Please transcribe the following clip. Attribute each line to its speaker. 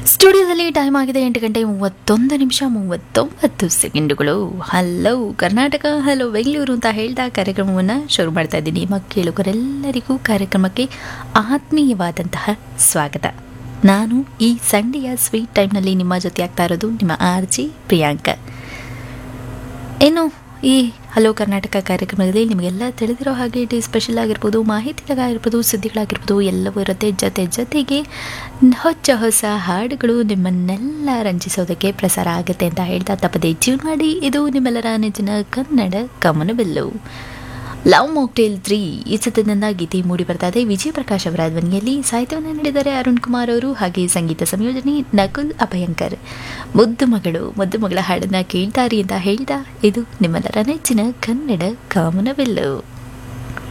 Speaker 1: ಸ್ಟುಡಿಯೋದಲ್ಲಿ ಟೈಮ್ ಆಗಿದೆ ಎಂಟು ಗಂಟೆ ಮೂವತ್ತೊಂದು ನಿಮಿಷ ಮೂವತ್ತೊಂಬತ್ತು ಸೆಕೆಂಡುಗಳು ಹಲೋ ಕರ್ನಾಟಕ ಹಲೋ ಬೆಂಗಳೂರು ಅಂತ ಹೇಳ್ತಾ ಕಾರ್ಯಕ್ರಮವನ್ನು ಶುರು ಮಾಡ್ತಾ ಇದ್ದೀನಿ ನಿಮ್ಮ ಕೇಳುಗರೆಲ್ಲರಿಗೂ ಕಾರ್ಯಕ್ರಮಕ್ಕೆ ಆತ್ಮೀಯವಾದಂತಹ ಸ್ವಾಗತ ನಾನು ಈ ಸಂಡೆಯ ಸ್ವೀಟ್ ಟೈಮ್ನಲ್ಲಿ ನಿಮ್ಮ ಜೊತೆ ಆಗ್ತಾ ಇರೋದು ನಿಮ್ಮ ಆರ್ ಜಿ ಪ್ರಿಯಾಂಕ ಏನು ಈ ಹಲೋ ಕರ್ನಾಟಕ ಕಾರ್ಯಕ್ರಮದಲ್ಲಿ ನಿಮಗೆಲ್ಲ ತಿಳಿದಿರೋ ಹಾಗೆ ಟಿ ಸ್ಪೆಷಲ್ ಆಗಿರ್ಬೋದು ಮಾಹಿತಿಗಳಾಗಿರ್ಬೋದು ಸುದ್ದಿಗಳಾಗಿರ್ಬೋದು ಎಲ್ಲವೂ ಇರುತ್ತೆ ಜೊತೆ ಜೊತೆಗೆ ಹೊಚ್ಚ ಹೊಸ ಹಾಡುಗಳು ನಿಮ್ಮನ್ನೆಲ್ಲ ರಂಜಿಸೋದಕ್ಕೆ ಪ್ರಸಾರ ಆಗುತ್ತೆ ಅಂತ ಹೇಳ್ತಾ ತಪ್ಪದೆ ಟ್ಯೂನ್ ಮಾಡಿ ಇದು ನಿಮ್ಮೆಲ್ಲರ ನೆಚ್ಚಿನ ಕನ್ನಡ ಕಮನವೆಲ್ಲು ಲವ್ ಮಾಕ್ಟೇಲ್ ತ್ರೀ ಈ ಚಿತ್ರದಿಂದ ಗೀತೆ ಮೂಡಿ ಬರ್ತಾ ಇದೆ ವಿಜಯ ಪ್ರಕಾಶ್ ಅವರ ಧ್ವನಿಯಲ್ಲಿ ಸಾಹಿತ್ಯವನ್ನು ನೀಡಿದ್ದಾರೆ ಅರುಣ್ ಕುಮಾರ್ ಅವರು ಹಾಗೆ ಸಂಗೀತ ಸಂಯೋಜನೆ ನಕುಲ್ ಅಭಯಂಕರ್ ಮುದ್ದು ಮಗಳು ಮುದ್ದು ಮಗಳ ಹಾಡನ್ನ ಕೇಳ್ತಾರಿ ಅಂತ ಹೇಳ್ತಾ ಇದು ನಿಮ್ಮೆಲ್ಲರ ನೆಚ್ಚಿನ ಕನ್ನಡ ಕಾಮನವೆಲ್ಲು